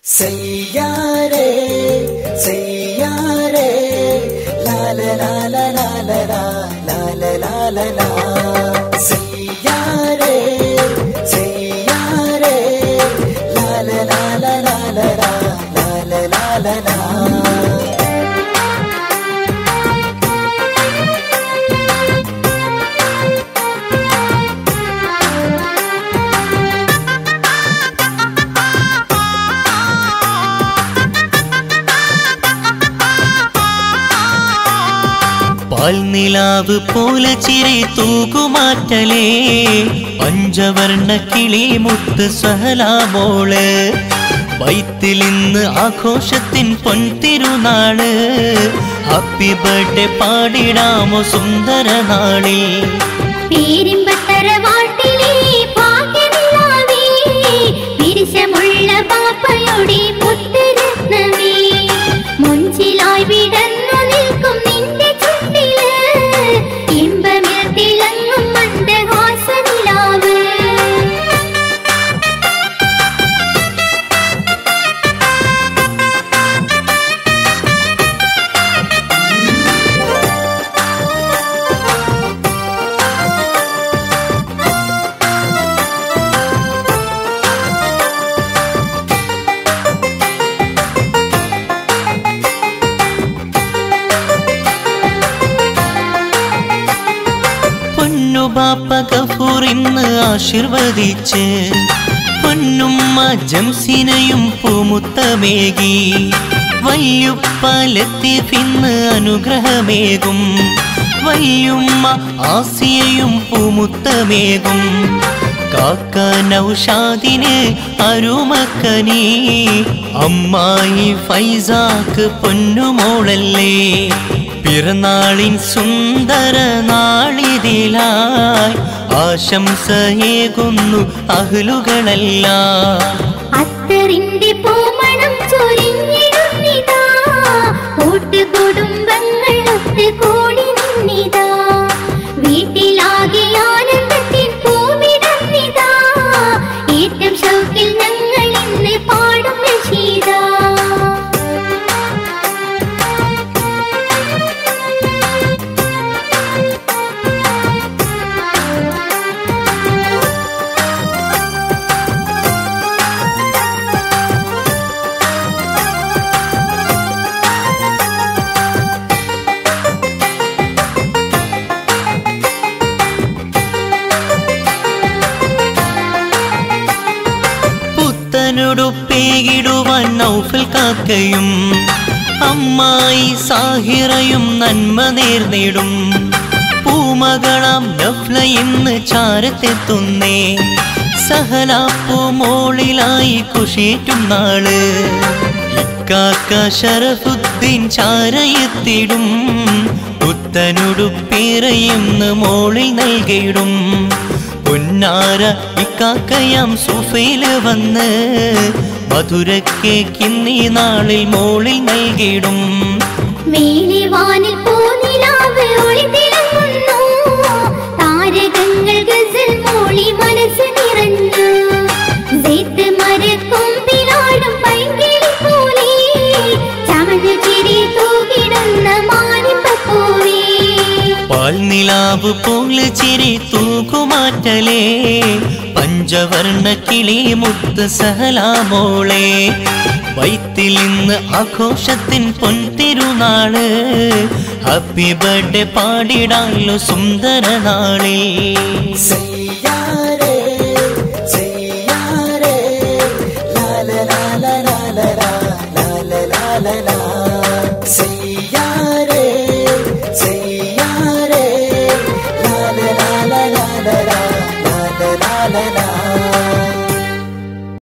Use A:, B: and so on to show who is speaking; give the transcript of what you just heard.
A: സയ്യാരേ സയ്യാരേ ലാല ലാല ലാല ലാല ലാല ലാ സയ്യാരേ സയ്യാരേ ലാല ലാല ലാല ലാല ലാല ലാ
B: പാൽനിലാവ് പോലെ ചിരി തൂകുമാറ്റലേ പഞ്ചവർണ്ണ കിളി മുത്ത് സഹലാമോള് വൈത്തിൽ ഇന്ന് ആഘോഷത്തിൻ പൊൻതിരുനാള് ഹാപ്പി ബർത്ത്ഡേ പാടിടാമോ സുന്ദര നാളിൽ
C: പേരിമ്പത്തറവാട്ടിലെ ഭാഗ്യനിലാവേ, വിരിശമുള്ള പാപ്പയുടെ മുത്തുരത്നമേ, മൊഞ്ചിലായി വിടർന്നു നിൽക്കും നിന്റെ ചുണ്ടില്, ഇമ്പമിൽ തിളങ്ങും മന്ദഹാസനിലാവ്.
B: പൊന്നുബാപ്പ ഗഫൂർ ഇന്ന് ആശീർവദിച്ച് പൊന്നുമ്മ ജംസിനയും പൂമുത്തമേകി വല്യുപ്പ ലത്തീഫ് ഇന്ന് അനുഗ്രഹമേകും വല്യുമ്മ ആസിയയും പൂമുത്തമേകും കാക്ക നൗഷാദിന് അരുമക്കനി അമ്മായി ഫൈസാക്ക് പൊന്നുമോളല്ലേ പിറന്നാളിൻ സുന്ദര നാളിതിലായി ആശംസയേകുന്നു അഹ്ലുകളെല്ലാം
C: അത്തറിന്റെ പൂമണം ചൊരിഞ്ഞിടുന്നിതാ കൂട്ടുകുടുംബങ്ങൾ ഒത്തുകൂടി നിന്നിതാ വീട്ടിലാകെ ആനന്ദത്തിൻ പൂവിടുന്നിതാ ഏറ്റം ഷൗക്കിൽ ഞങ്ങൾ ഇന്ന് പാടും രശീദാ
B: പുത്തനുടുപ്പേകിടുവാൻ നൗഫൽ കാക്കയും അമ്മായി സാഹിറയും നന്മ നേർന്നിടും പൂമകളാം നഫ്ല ഇന്ന് ചാരത്തെത്തുന്നേ സഹലാപ്പൂ മോളിലായി കുശേറ്റും നാള് ഇക്കാക്ക ഷറഫുദ്ദീൻ ചാരയെത്തിടും പുത്തനുടുപ്പേറയുന്ന് മോളിൽ നൽകിയിടും പൊന്നാര ഇക്കാക്കയാം സുഫയില് വന്ന് മധുരക്കേക്കിന്നീ നാളിൽ മോളിൽ നൽകിയിടും
C: മേലിവാനിൽ പൂനിലാവ് ഒളിതിളങ്ങുന്നു. താരകങ്ങൾ ഗസൽ മൂളി മനസ്സ് നിറഞ്ഞു. സെയ്ത്ത് മരക്കൊമ്പിലാടും പൈങ്കിളി പോലെ ചമഞ്ഞു ചിരി തൂകിടുന്ന മാനിപ്പൂവേ
B: പാൽനിലാവ് പോലെ ചിരി തൂക്കുമാറ്റലേ പഞ്ചവർണ്ണ കിളി മുത്ത് സഹലാമോളെ വൈത്തിൽ ഇന്ന് ആഘോഷത്തിൻ പൊൻതിരുനാള് ഹാപ്പി ബർത്ത്ഡേ പാടിടാലോ സുന്ദര നാളേ
A: സയ്യാരേ